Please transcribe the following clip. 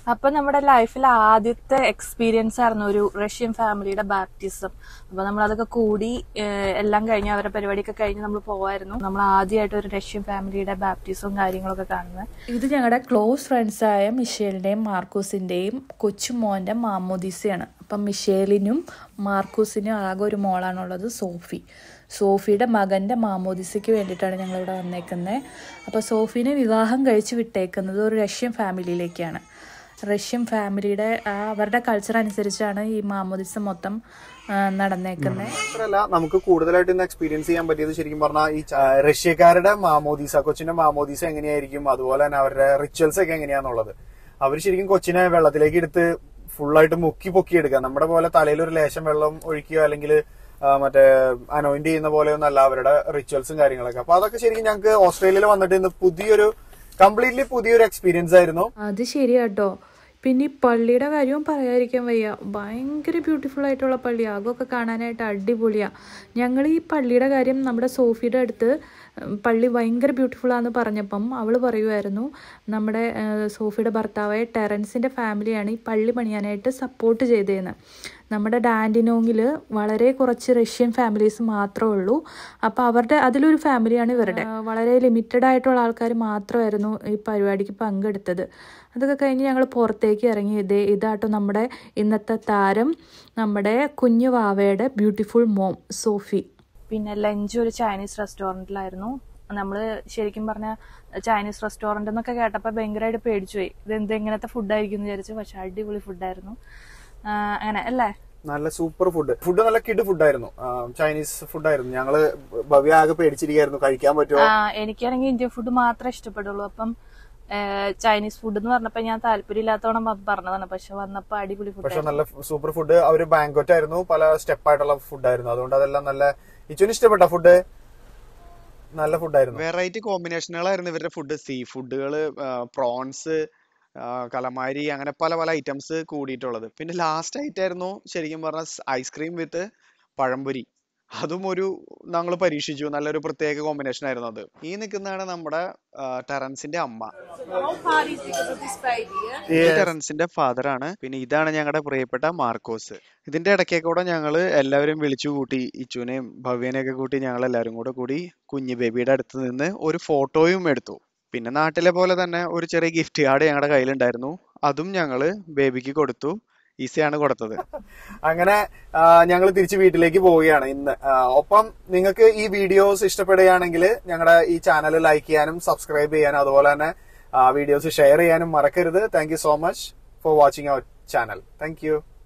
അപ്പൊ നമ്മുടെ ലൈഫിൽ ആദ്യത്തെ എക്സ്പീരിയൻസ് ആയിരുന്നു ഒരു റഷ്യൻ ഫാമിലിയുടെ ബാപ്റ്റിസം അപ്പൊ നമ്മൾ അതൊക്കെ കൂടി ഏഹ്, എല്ലാം കഴിഞ്ഞ് അവരുടെ പരിപാടിയൊക്കെ കഴിഞ്ഞ് നമ്മൾ പോവായിരുന്നു നമ്മൾ ആദ്യമായിട്ട് ഒരു റഷ്യൻ ഫാമിലിയുടെ ബാപ്റ്റിസവും കാര്യങ്ങളൊക്കെ കാണുന്നത് ഇത് ഞങ്ങളുടെ ക്ലോസ് ഫ്രണ്ട്സായ മിഷേലിൻ്റെയും മാർക്കൂസിൻ്റെയും കൊച്ചുമോൻ്റെ മാമോദീസയാണ് അപ്പം മിഷേലിനും മാർക്കൂസിനും ആകെ ഒരു മോളാണുള്ളത് സോഫി സോഫിയുടെ മകൻ്റെ മാമോദിസയ്ക്ക് വേണ്ടിയിട്ടാണ് ഞങ്ങളിവിടെ വന്നേക്കുന്നത് അപ്പോൾ സോഫീനെ വിവാഹം കഴിച്ച് വിട്ടേക്കുന്നത് ഒരു റഷ്യൻ ഫാമിലിയിലേക്കാണ് റഷ്യൻ ഫാമിലിയുടെ ആ അവരുടെ കൾച്ചർ അനുസരിച്ചാണ് ഈ മാമോദിസ മൊത്തം ആ, നടന്നേക്കുന്നത് മാത്രല്ല നമുക്ക് കൂടുതലായിട്ട് ഇന്ന് എക്സ്പീരിയൻസ് ചെയ്യാൻ പറ്റിയത് ശരിക്കും പറഞ്ഞാൽ ഈ ച- റഷ്യക്കാരുടെ മാമോദീസ കൊച്ചിന്റെ മാമോദീസ എങ്ങനെയായിരിക്കും അതുപോലെ തന്നെ അവരുടെ റിച്വൽസ് ഒക്കെ എങ്ങനെയാന്നുള്ളത് അവർ ശരിക്കും കൊച്ചിനെ വെള്ളത്തിലേക്ക് എടുത്ത് ഫുള്ളായിട്ട് മുക്കി പൊക്കി എടുക്കുക നമ്മുടെ പോലെ തലയിൽ ഒരു ലേശം വെള്ളം ഒഴിക്കുക അല്ലെങ്കിൽ മറ്റേ അനോയിന്റ് ചെയ്യുന്ന പോലെയൊന്നും അല്ല അവരുടെ റിച്വൽസും കാര്യങ്ങളൊക്കെ അപ്പൊ അതൊക്കെ ശരിക്കും ഞങ്ങൾക്ക് ഓസ്ട്രേലിയയിൽ വന്നിട്ട് ഇന്ന് പുതിയൊരു കംപ്ലീറ്റ്ലി പുതിയൊരു എക്സ്പീരിയൻസ് ആയിരുന്നു അത് ശരിയാട്ടോ പിന്നെ ഈ പള്ളിയുടെ കാര്യവും പറയാതിരിക്കാൻ വയ്യ ഭയങ്കര ബ്യൂട്ടിഫുൾ ആയിട്ടുള്ള പള്ളി ആകമൊക്കെ കാണാനായിട്ട് അടിപൊളിയാണ് ഞങ്ങൾ ഈ പള്ളിയുടെ കാര്യം നമ്മുടെ സോഫിയുടെ അടുത്ത് ഉം, പള്ളി ഭയങ്കര ബ്യൂട്ടിഫുൾ ആണെന്ന് പറഞ്ഞപ്പം അവൾ പറയുമായിരുന്നു നമ്മുടെ ആ, സോഫിയുടെ ഭർത്താവായ ടെറൻസിൻ്റെ ഫാമിലിയാണ് ഈ പള്ളി പണിയാനായിട്ട് സപ്പോർട്ട് ചെയ്തതെന്ന് നമ്മുടെ ഡാൻഡിനോങ്ങിൽ വളരെ കുറച്ച് റഷ്യൻ ഫാമിലീസ് മാത്രമേ ഉള്ളൂ അപ്പോൾ അവരുടെ അതിലൊരു ഫാമിലിയാണ് ഇവരുടെ ആ, വളരെ ലിമിറ്റഡ് ആയിട്ടുള്ള ആൾക്കാർ മാത്രമായിരുന്നു ഈ പരിപാടിക്ക് പങ്കെടുത്തത് അതൊക്കെ കഴിഞ്ഞ് ഞങ്ങൾ പുറത്തേക്ക് ഇറങ്ങി ഇതേ ഇതാട്ടോ നമ്മുടെ ഇന്നത്തെ താരം നമ്മുടെ കുഞ്ഞു വാവയുടെ ബ്യൂട്ടിഫുൾ മോം സോഫി പിന്നെ ലഞ്ച് ഒരു ചൈനീസ് റെസ്റ്റോറന്റിലായിരുന്നു നമ്മള് ശരിക്കും പറഞ്ഞ ചൈനീസ് റെസ്റ്റോറന്റ് എന്നൊക്കെ കേട്ടപ്പോ ഭയങ്കരമായിട്ട് പേടിച്ചു പോയി ഇത് എന്ത് എങ്ങനത്തെ ഫുഡായിരിക്കും എന്ന് വിചാരിച്ചു പക്ഷെ അടിപൊളി ഫുഡായിരുന്നു അങ്ങനെ അല്ലേ നല്ല സൂപ്പർ ഫുഡ് ഫുഡ് നല്ല കിഡ് ഫുഡായിരുന്നു ചൈനീസ് ഫുഡായിരുന്നു ഞങ്ങള് ഭവ്യ ആകെ പേടിച്ചിരിക്കായിരുന്നു കഴിക്കാൻ പറ്റുമോ ആ, എനിക്കാണെങ്കിൽ ഇന്ത്യൻ ഫുഡ് മാത്രമേ ഇഷ്ടപ്പെടുള്ളൂ അപ്പം ഏഹ്, ചൈനീസ് ഫുഡ് എന്ന് പറഞ്ഞപ്പോ ഞാൻ താല്പര്യമില്ലാത്തോണം വ- പറഞ്ഞതാണ് പക്ഷെ വന്നപ്പോ അടിപൊളി പക്ഷെ ഫുഡ് നല്ല സൂപ്പർ ഫുഡ് അവര് ബാങ്ക്വറ്റ് ആയിരുന്നു പല സ്റ്റെപ്പ് ആയിട്ടുള്ള ഫുഡായിരുന്നു അതുകൊണ്ട് അതെല്ലാം നല്ല ഇച്ചുവിന് ഇഷ്ടപ്പെട്ട ഫുഡ് നല്ല ഫുഡായിരുന്നു വെറൈറ്റി കോമ്പിനേഷനുകളായിരുന്നു ഇവരുടെ ഫുഡ് സീ ഫുഡുകള് പ്രോൺസ് കലമാരി അങ്ങനെ പല പല ഐറ്റംസ് കൂടിയിട്ടുള്ളത് പിന്നെ ലാസ്റ്റ് ഐറ്റം ആയിരുന്നു ശരിക്കും പറഞ്ഞ ഐസ്ക്രീം വിത്ത് പഴംപൊരി അതും ഒരു ഞങ്ങൾ പരീക്ഷിച്ചു നല്ലൊരു പ്രത്യേക കോമ്പിനേഷൻ ആയിരുന്നു അത് ഈ നിൽക്കുന്നതാണ് നമ്മുടെ ആ, ടെറൻസിന്റെ അമ്മ ഈ ടെറൻസിന്റെ ഫാദർ ആണ് പിന്നെ ഇതാണ് ഞങ്ങളുടെ പ്രിയപ്പെട്ട മാർക്കോസ് ഇതിന്റെ ഇടയ്ക്ക് കൂടെ ഞങ്ങള് എല്ലാവരും വിളിച്ചു കൂട്ടി ഇച്ചുവിനെയും ഭവ്യനെയും ഒക്കെ കൂട്ടി ഞങ്ങൾ എല്ലാവരും കൂടെ കൂടി കുഞ്ഞു ബേബിയുടെ അടുത്ത് നിന്ന് ഒരു ഫോട്ടോയും എടുത്തു പിന്നെ നാട്ടിലെ പോലെ തന്നെ ഒരു ചെറിയ ഗിഫ്റ്റ് കാർഡ് ഞങ്ങളുടെ കയ്യിലുണ്ടായിരുന്നു അതും ഞങ്ങള് ബേബിക്ക് കൊടുത്തു ഈസിയാണ് കൊടുത്തത് അങ്ങനെ ഞങ്ങൾ തിരിച്ച് വീട്ടിലേക്ക് പോവുകയാണ് ഇന്ന് ആ, ഒപ്പം നിങ്ങൾക്ക് ഈ വീഡിയോസ് ഇഷ്ടപ്പെടുകയാണെങ്കിൽ ഞങ്ങളുടെ ഈ ചാനൽ ലൈക്ക് ചെയ്യാനും സബ്സ്ക്രൈബ് ചെയ്യാനും അതുപോലെ തന്നെ വീഡിയോസ് ഷെയർ ചെയ്യാനും മറക്കരുത് thank you so much for watching our channel thank U